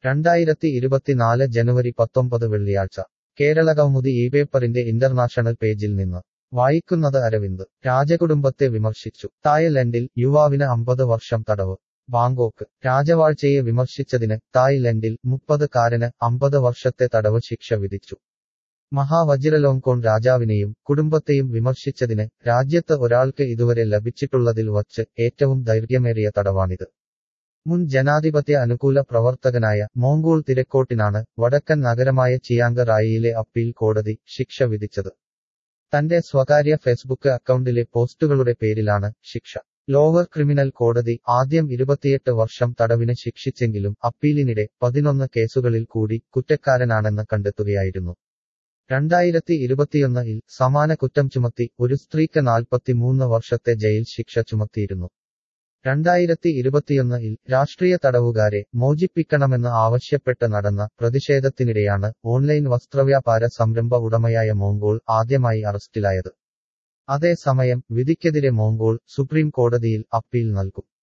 രണ്ടായിരത്തി ഇരുപത്തിനാല് ജനുവരി പത്തൊമ്പത് വെള്ളിയാഴ്ച കേരള കൗമുദി ഈ പേപ്പറിന്റെ ഇന്റർനാഷണൽ പേജിൽ നിന്ന് വായിക്കുന്നത് അരവിന്ദ് രാജകുടുംബത്തെ വിമർശിച്ചു തായ്ലൻഡിൽ യുവാവിന് അമ്പത് വർഷം തടവ് ബാങ്കോക്ക് രാജവാഴ്ചയെ വിമർശിച്ചതിന് തായ്ലൻഡിൽ മുപ്പത് കാരന് അമ്പത് വർഷത്തെ തടവ് ശിക്ഷ വിധിച്ചു മഹാവജിരലോങ്കോൺ രാജാവിനെയും കുടുംബത്തെയും വിമർശിച്ചതിന് രാജ്യത്ത് ഒരാൾക്ക് ഇതുവരെ ലഭിച്ചിട്ടുള്ളതിൽ വച്ച് ഏറ്റവും ദൈർഘ്യമേറിയ തടവാണിത് മുൻ ജനാധിപത്യ അനുകൂല പ്രവർത്തകനായ മോങ്കോൾ തിരക്കോട്ടിനാണ് വടക്കൻ നഗരമായ ചിയാങ്ക റായിയിലെ അപ്പീൽ കോടതി ശിക്ഷ വിധിച്ചത് തന്റെ സ്വകാര്യ ഫേസ്ബുക്ക് അക്കൗണ്ടിലെ പോസ്റ്റുകളുടെ പേരിലാണ് ശിക്ഷ ലോവർ ക്രിമിനൽ കോടതി ആദ്യം ഇരുപത്തിയെട്ട് വർഷം തടവിന് ശിക്ഷിച്ചെങ്കിലും അപ്പീലിനിടെ പതിനൊന്ന് കേസുകളിൽ കൂടി കുറ്റക്കാരനാണെന്ന് കണ്ടെത്തുകയായിരുന്നു രണ്ടായിരത്തി ഇരുപത്തിയൊന്നിൽ സമാന കുറ്റം ചുമത്തി ഒരു സ്ത്രീക്ക് നാൽപ്പത്തിമൂന്ന് വർഷത്തെ ജയിൽ ശിക്ഷ ചുമത്തിയിരുന്നു രണ്ടായിരത്തി ഇരുപത്തിയൊന്നിൽ രാഷ്ട്രീയ തടവുകാരെ മോചിപ്പിക്കണമെന്ന് ആവശ്യപ്പെട്ട് നടന്ന പ്രതിഷേധത്തിനിടെയാണ് ഓൺലൈൻ വസ്ത്രവ്യാപാര സംരംഭ ഉടമയായ മോങ്കോൾ ആദ്യമായി അറസ്റ്റിലായത് അതേസമയം വിധിക്കെതിരെ മോങ്കോൾ സുപ്രീം കോടതിയിൽ അപ്പീൽ നൽകും